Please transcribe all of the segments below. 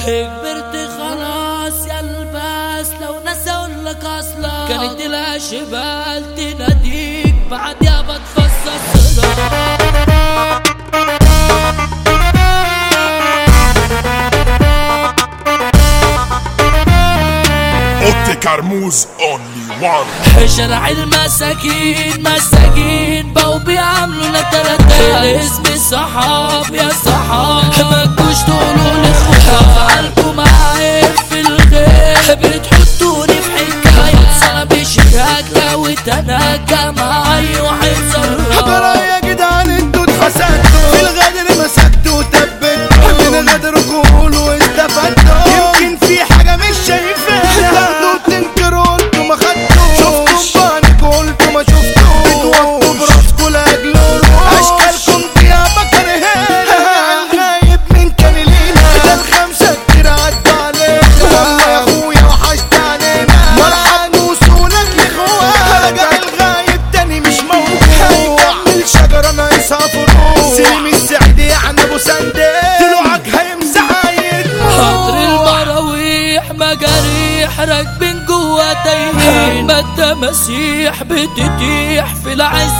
كبرت خلاص يا الباس لو نسى اقول لك اصلا كانت الاشبال تناديك بعد يا بتفصص صداع اوتي كرموز اونلي وان شارع المساكين مساكين بقوا بيعملوا لنا تلاتات اسمي صحاب يا صحاب ما تجوش تقولوا لي اخويا قلبكم عارف في الخير بتحطوني في حكاية سنة بشياكة وتناكة مع اي واحد صراحة حضرة يا جدعان انتوا اتحسدتوا في الغدر مسكتوا وتبتوا من غدر قولوا واستفدتوا يمكن في حاجة مش شايفينها تاخدوا تنكروا انتوا ما خدتوش شفتوا بانك قلتوا ما شفتوش بتوطوا براسكوا لاجل روح اشكالكم دي يا بكر هنا غايب من كان لينا ده الخمسة كتير عدوا علينا والله يا اخويا وحشت علينا مرحب وصولك لاخوان رجع الغايب تاني مش موجود كمل شجرة ناقصها فروع سليم السعيد يعني ابو سندي دلوعك هيمسح خاطر المراويح مجاريح راكبين جوا تايهين اما التماسيح بتتيح في العز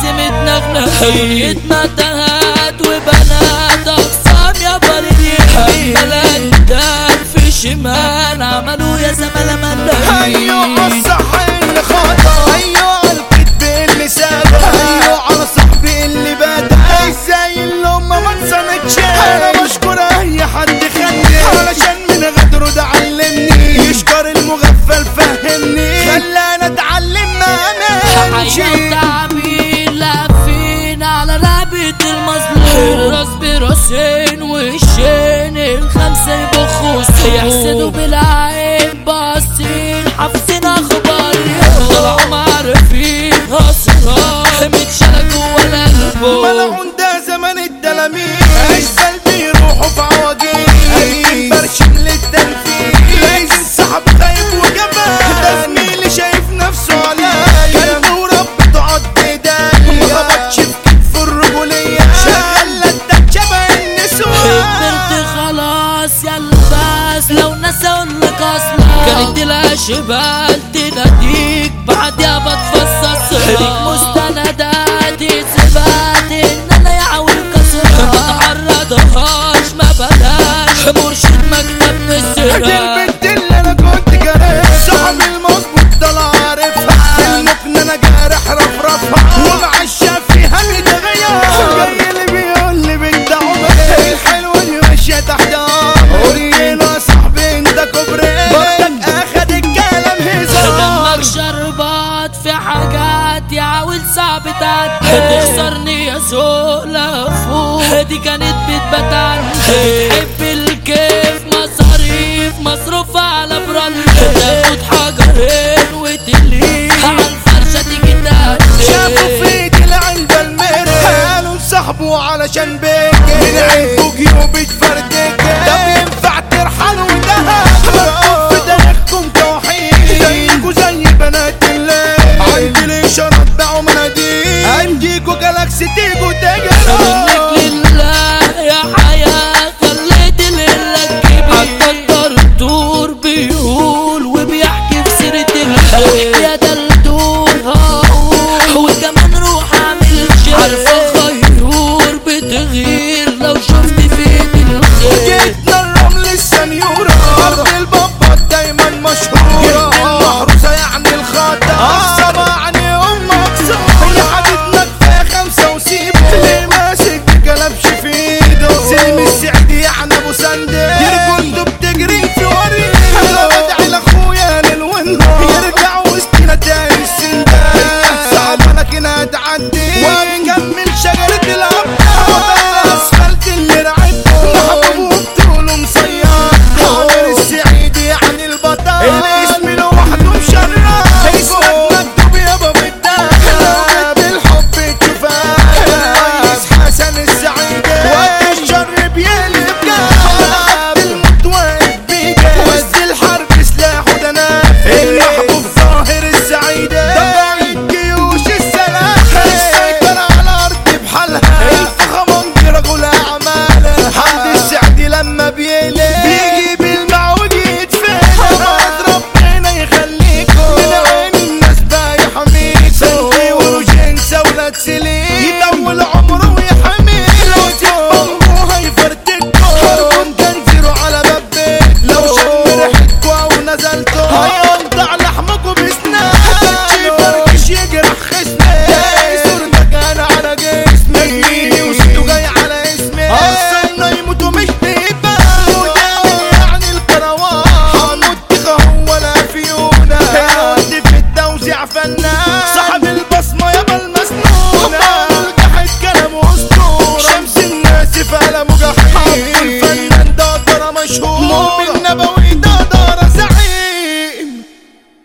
متنغنغين متاهات وبنات اقسام يا بلدي بلد دار في شمال عملوا يا زملاء ايوه ملايين الصح اللي خطا ايوه الكذب اللي سابق ايوه على صاحبي اللي بدا ازاي الامه ما تصنتش انا بشكر اي حد خلني علشان من غدره ده علمني يشكر المغفل فهمني خلاني اتعلم ما امنش حياة تعبين لافين على رقبة المظلوم راس براسين وشين الخمسة يبخوا يحسدوا بالعين باصين حافظين اخبار طلعوا معرفين اسرار متشالة ولا البوم ملعون ده زمن التلاميذ اشبال بيروحوا في عواجيز اكيد برشم للتنفيذ لازم سحب خايف وجبان ده زميلي شايف نفسه عليا كان وربته عض ايديا ما خبطش في كتف الرجولية شغال لدك شبه النسوان كبرت خلاص يا الباس لو نسى اقول لك اصلا كانت الاشبال تناديك بعد يا بتفصص ليك مستندات اثبات ان انا يعوي كسرها ما تعرضهاش ما بلاش مرشد مكتب دي السرها البنت اللي انا كنت جارحها صاحب المظبوط ده لا عارفها المكنه انا جارح رفرفها ومع الشاف فيها متغير جاي اللي بيقول لي بنت عمري الحلوه اللي ماشيه تحت قولينا يا صاحبي انت كوبري برضك اخد الكلام هزار دمك شربات في حاجات يا عاول صعب تعدي تخسرني يا زول فوق دي كانت